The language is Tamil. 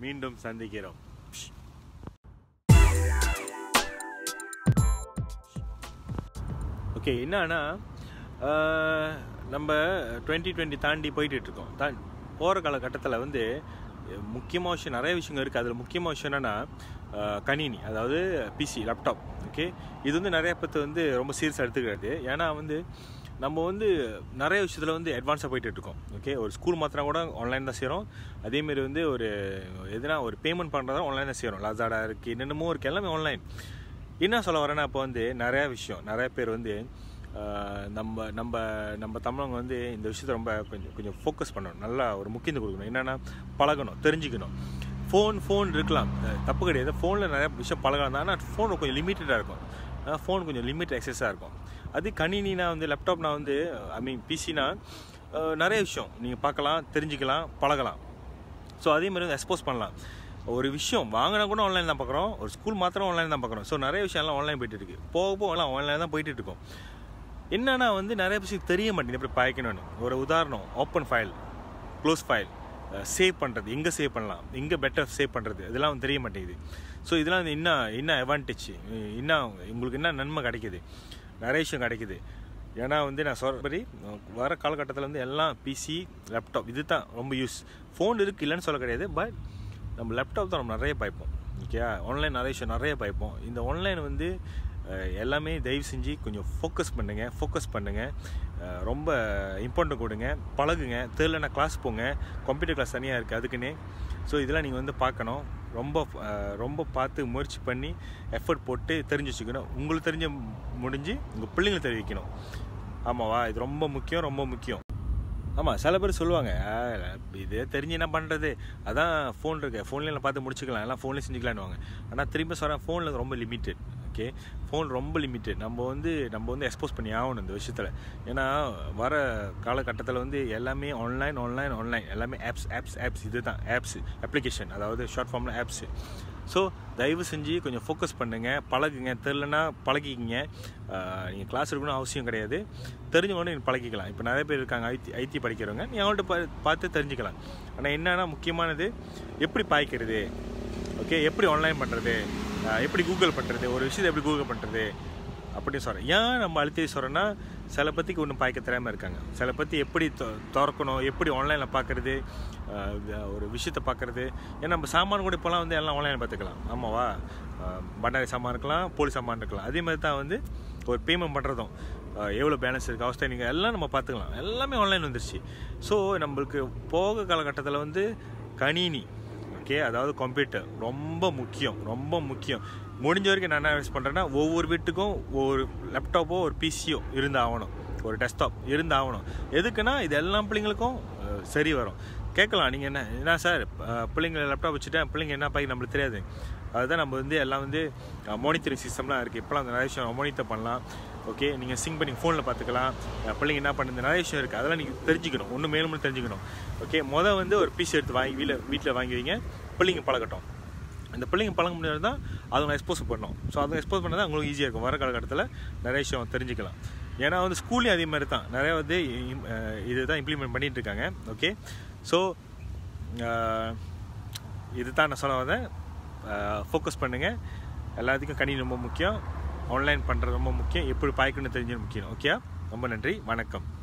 மீண்டும் சந்திக்கிறோம் ஓகே என்னன்னா ஆஹ், நம்ம டுவெண்ட்டி டுவெண்ட்டி தாண்டி போயிட்டு இருக்கோம் தான் போகிற காலகட்டத்தில் வந்து முக்கியமான விஷயம் நிறைய விஷயங்கள் இருக்குது அதில் முக்கியமான விஷயம் என்னென்னா கணினி அதாவது பிசி லேப்டாப் ஓகே இது வந்து நிறைய பேர்த்து வந்து ரொம்ப சீரியஸாக எடுத்துக்கிறது ஏன்னா வந்து நம்ம வந்து நிறைய விஷயத்தில் வந்து அட்வான்ஸாக போயிட்டு இருக்கோம் ஓகே ஒரு ஸ்கூல் மாத்திரம் கூட ஆன்லைன் தான் செய்கிறோம் அதேமாரி வந்து ஒரு எதுனா ஒரு பேமெண்ட் பண்ணுறதா ஆன்லைன் தான் செய்கிறோம் லாசாடா இருக்குது என்னென்னமோ இருக்குது எல்லாமே ஆன்லைன் என்ன சொல்ல வரேன்னா இப்போ வந்து நிறைய விஷயம் நிறைய பேர் வந்து ஆஹ், நம்ம நம்ம நம்ம தமிழங்க வந்து இந்த விஷயத்தை ரொம்ப கொஞ்சம் கொஞ்சம் ஃபோக்கஸ் பண்ணணும் நல்லா ஒரு முக்கியத்துவம் கொடுக்கணும் என்னென்னா பழகணும் தெரிஞ்சுக்கணும் ஃபோன் ஃபோன் இருக்கலாம் அஹ் தப்பு கிடையாது ஃபோனில் நிறைய விஷயம் பழகலாம் தான் ஆனால் ஃபோன் கொஞ்சம் லிமிட்டடாக இருக்கும் ஃபோன் கொஞ்சம் லிமிட் எக்ஸஸாக இருக்கும் அது கணினினா வந்து லேப்டாப்னா வந்து ஐ மீன் பிசினா நிறைய விஷயம் நீங்கள் பார்க்கலாம் தெரிஞ்சுக்கலாம் பழகலாம் ஸோ அதே மாதிரி வந்து எக்ஸ்போஸ் பண்ணலாம் ஒரு விஷயம் வாங்கினா கூட ஆன்லைன் தான் பார்க்குறோம் ஒரு ஸ்கூல் மாத்திரம் ஆன்லைன் தான் பார்க்குறோம் ஸோ நிறைய விஷயம் எல்லாம் ஆன்லைன் போயிட்டு இருக்கு போக போக எல்லாம் ஆன்லைன் தான் போயிட்டு இருக்கோம் என்னன்னா வந்து நிறைய விஷயம் தெரிய மாட்டேங்குது எப்படி பாய்க்கணும்னு ஒரு உதாரணம் open file close file save பண்ணுறது எங்கே சேவ் பண்ணலாம் எங்கே பெட்டர் சேவ் பண்ணுறது இதெல்லாம் வந்து தெரிய மாட்டேங்குது ஸோ இதெல்லாம் வந்து என்ன என்ன அட்வான்டேஜ் என்ன உங்களுக்கு என்ன நன்மை கிடைக்குது நிறைய விஷயம் கிடைக்குது ஏன்னா வந்து நான் சொல்கிறபடி வர காலகட்டத்தில் வந்து எல்லாம் பிசி லேப்டாப் இது தான் ரொம்ப யூஸ் ஃபோன் இருக்குது இல்லைன்னு சொல்ல கிடையாது பட் நம்ம லேப்டாப் தான் நம்ம நிறைய பாய்ப்போம் ஓகே ஆன்லைன் நிறைய விஷயம் நிறைய பாய்ப்போம் இந்த ஆன்லைன் வந்து அஹ், எல்லாமே தயவு செஞ்சு கொஞ்சம் ஃபோக்கஸ் பண்ணுங்கள் ஃபோக்கஸ் பண்ணுங்கள் அஹ், ரொம்ப இம்பார்ட்டன்ட் கொடுங்க பழகுங்க தெரியலனா கிளாஸ் போங்க கம்ப்யூட்டர் கிளாஸ் தனியாக இருக்குது அதுக்குன்னே ஸோ இதெல்லாம் நீங்கள் வந்து பார்க்கணும் ரொம்ப அஹ், ரொம்ப பார்த்து முயற்சி பண்ணி எஃபர்ட் போட்டு தெரிஞ்சு வச்சுக்கணும் உங்களுக்கு தெரிஞ்ச முடிஞ்சு உங்கள் பிள்ளைங்களை தெரிவிக்கணும் ஆமாவா இது ரொம்ப முக்கியம் ரொம்ப முக்கியம் ஆமாம் சில பேர் சொல்லுவாங்க "ஆ, இது தெரிஞ்சு என்ன பண்ணுறது அதான் ஃபோன் இருக்கு ஃபோன்லேயே பார்த்து முடிச்சுக்கலாம் எல்லாம் ஃபோன்லேயே செஞ்சுக்கலான்னுவாங்க ஆனால் திரும்ப சொல்கிறேன் ஃபோனில் ரொம்ப லிமிட்டட் ஓகே ஃபோன் ரொம்ப லிமிட்டட் நம்ம வந்து நம்ம வந்து எக்ஸ்போஸ் பண்ணி ஆகணும் இந்த விஷயத்தில் ஏன்னா வர காலகட்டத்தில் வந்து எல்லாமே ஆன்லைன் ஆன்லைன் ஆன்லைன் எல்லாமே ஆப்ஸ் ஆப்ஸ் ஆப்ஸ் இது தான் ஆப்ஸ் அப்ளிகேஷன் அதாவது ஷார்ட் ஃபார்மில் ஆப்ஸு ஸோ தயவு செஞ்சு கொஞ்சம் ஃபோக்கஸ் பண்ணுங்கள் பழகுங்க தெரிலனா பழகிக்கிங்க நீங்கள் கிளாஸ் இருக்கணும் அவசியம் கிடையாது தெரிஞ்சவங்க நீங்கள் பழகிக்கலாம் இப்போ நிறைய பேர் இருக்காங்க ஐடி ஐடி படிக்கிறவங்க நீ அவங்கள்ட்ட பா பார்த்து தெரிஞ்சுக்கலாம் ஆனால் என்னன்னா முக்கியமானது எப்படி பாய்க்கிறது ஓகே எப்படி ஆன்லைன் பண்ணுறது எப்படி கூகுள் பண்ணுறது ஒரு விஷயத்தை எப்படி கூகுள் பண்ணுறது அப்படின்னு சொல்கிறேன் ஏன் நம்ம அழுத்தி சொல்கிறேன்னா சில பற்றிக்கு ஒன்றும் பாய்க்க தெரியாமல் இருக்காங்க சில பற்றி எப்படி தொ- திறக்கணும் எப்படி ஆன்லைனில் பார்க்குறது ஒரு விஷயத்தை பார்க்குறது ஏன்னா நம்ம சாமான் கூட இப்போலாம் வந்து எல்லாம் ஆன்லைனில் பார்த்துக்கலாம் ஆமாவா அஹ், பண்டாரி சாமான் இருக்கலாம் போலி சாமான் இருக்கலாம் அதே மாதிரி தான் வந்து ஒரு பேமெண்ட் பண்ணுறதும் எவ்வளோ பேலன்ஸ் இருக்குது அவஸ்தை நீங்கள் எல்லாம் நம்ம பார்த்துக்கலாம் எல்லாமே ஆன்லைன் வந்துருச்சு ஸோ நம்மளுக்கு போக காலகட்டத்தில் வந்து கணினி ஓகே அதாவது கம்ப்யூட்டர் ரொம்ப முக்கியம் ரொம்ப முக்கியம் முடிஞ்ச வரைக்கும் நான் என்ன யூஸ் பண்ணுறேன்னா ஒவ்வொரு வீட்டுக்கும் ஒரு லேப்டாப்போ ஒரு பிசியோ இருந்து ஆகணும் ஒரு டெஸ்க்டாப் இருந்து ஆகணும் எதுக்குன்னா இது எல்லா பிள்ளைங்களுக்கும் அஹ், சரி வரும் கேட்கலாம் நீங்கள் என்ன என்ன சார் அஹ், பிள்ளைங்க லேப்டாப் வச்சுட்டேன் பிள்ளைங்க என்ன பாய் நம்மளுக்கு தெரியாது அதுதான் நம்ம வந்து எல்லாம் வந்து மானிட்டரிங் சிஸ்டம்லாம் இருக்குது இப்போலாம் அந்த நிறைய விஷயம் மானிட்டர் பண்ணலாம் ஓகே நீங்கள் சிங் பண்ணி ஃபோனில் பார்த்துக்கலாம் அஹ், பிள்ளைங்க என்ன பண்ணுது நிறைய விஷயம் இருக்குது அதெல்லாம் நீங்கள் தெரிஞ்சுக்கணும் ஒன்று மேலும் மேலும் தெரிஞ்சுக்கணும் ஓகே மொதல் வந்து ஒரு பீஸ் எடுத்து வாங்கி வீட்டில் வீட்டில் வாங்கி வைங்க பிள்ளைங்க பழகட்டும் அந்த பிள்ளைங்க பழக முடியாது தான் அதுங்க எக்ஸ்போஸ் பண்ணணும் ஸோ அதுங்க எக்ஸ்போஸ் பண்ணால் தான் உங்களுக்கு ஈஸியாக இருக்கும் வர காலகட்டத்தில் நிறைய விஷயம் தெரிஞ்சுக்கலாம் ஏன்னா வந்து ஸ்கூல்லேயும் அதே மாதிரி தான் நிறைய வந்து இம்- அஹ் இது தான் இம்ப்ளிமெண்ட் பண்ணிட்டு இருக்காங்க ஓகே ஸோ இது தான் நான் சொல்ல வந்தேன் ஃபோக்கஸ் பண்ணுங்கள் எல்லாத்துக்கும் கணினி ரொம்ப முக்கியம் ஆன்லைன் பண்ணுறது ரொம்ப முக்கியம் எப்படி பாய்க்கணும்னு தெரிஞ்சது முக்கியம் ஓகே ரொம்ப நன்றி வணக்கம்